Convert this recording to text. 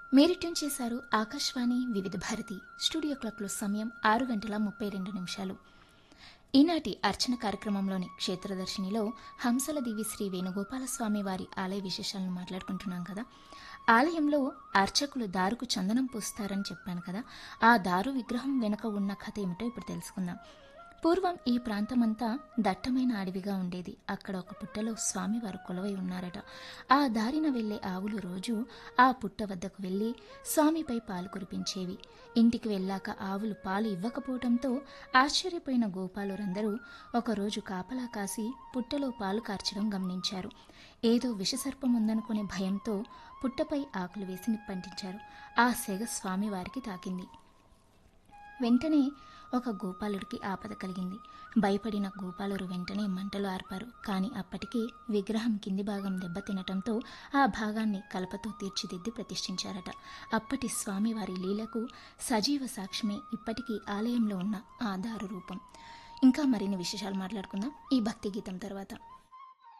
మీరు ట్యూన్ చేశారు ఆకాశవాణి వివిధ భారతి స్టూడియో క్లాక్లో సమయం ఆరు గంటల ముప్పై రెండు నిమిషాలు ఈనాటి అర్చన కార్యక్రమంలోని క్షేత్రదర్శినిలో హంసల దేవి శ్రీ వేణుగోపాలస్వామి వారి ఆలయ విశేషాలను మాట్లాడుకుంటున్నాం కదా ఆలయంలో అర్చకులు దారుకు చందనం పూస్తారని చెప్పాను కదా ఆ దారు విగ్రహం వెనుక ఉన్న కథ ఏమిటో ఇప్పుడు తెలుసుకుందాం పూర్వం ఈ ప్రాంతమంతా దట్టమైన అడవిగా ఉండేది అక్కడ ఒక పుట్టలో స్వామివారు కొలవై ఉన్నారట ఆ దారిన వెళ్లే ఆవులు రోజు ఆ పుట్ట వద్దకు వెళ్లి స్వామిపై పాలు కురిపించేవి ఇంటికి వెళ్ళాక ఆవులు పాలు ఇవ్వకపోవడంతో ఆశ్చర్యపోయిన గోపాలురందరూ ఒకరోజు కాపలా కాసి పుట్టలో పాలు కార్చడం గమనించారు ఏదో విషసర్పం ఉందనుకునే భయంతో పుట్టపై ఆకులు వేసి నిప్పంటించారు ఆ సెగ స్వామివారికి తాకింది వెంటనే ఒక గోపాలుడికి ఆపద కలిగింది భయపడిన గోపాలురు వెంటనే మంటలు ఆర్పారు కానీ అప్పటికి విగ్రహం కింది భాగం దెబ్బతినటంతో ఆ భాగాన్ని కలపతో తీర్చిదిద్ది ప్రతిష్ఠించారట అప్పటి స్వామివారి లీలకు సజీవ సాక్ష్యమే ఇప్పటికీ ఆలయంలో ఉన్న ఆ దారు రూపం ఇంకా మరిన్ని విశేషాలు మాట్లాడుకుందాం ఈ భక్తి గీతం తర్వాత